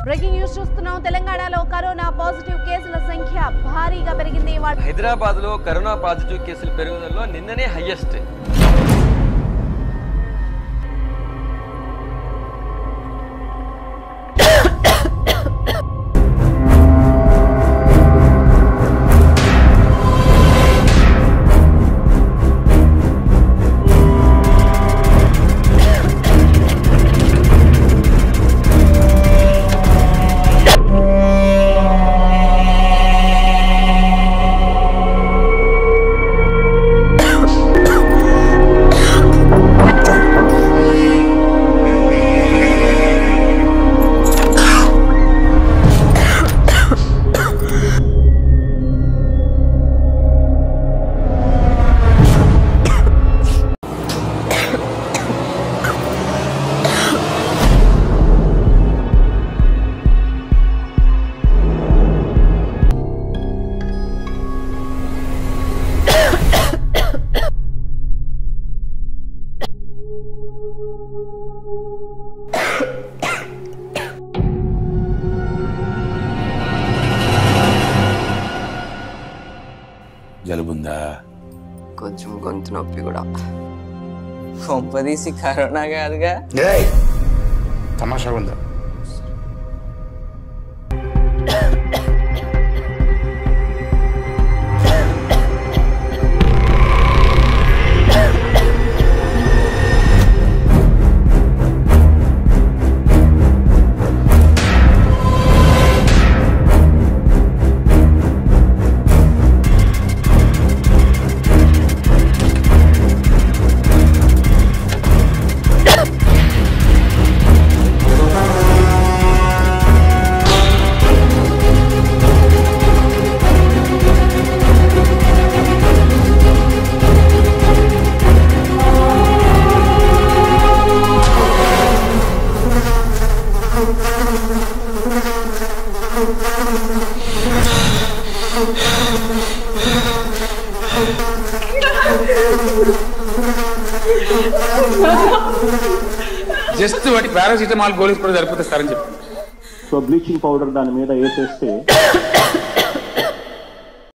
Breaking news చూస్తున్నాం తెలంగాణలో corona positive కేసుల సంఖ్య భారీగా పెరిగింది ఇవాళ హైదరాబాద్ లో కరోనా పాజిటివ్ కేసులు పెరుగుదలలో నిన్ననే హైయెస్ట్ జలుబుందా కొంచెం గొంతు నొప్పి కూడా కొంపదీసి కరోనా కాదుగా ఏయ్! తమాషా ఉందా జస్ట్ వాటి పారాసిటమాల్ గోలీస్ కూడా సరిపోతే సార్ అని చెప్పండి సో బ్లీచింగ్ పౌడర్ దాని మీద వేసేస్తే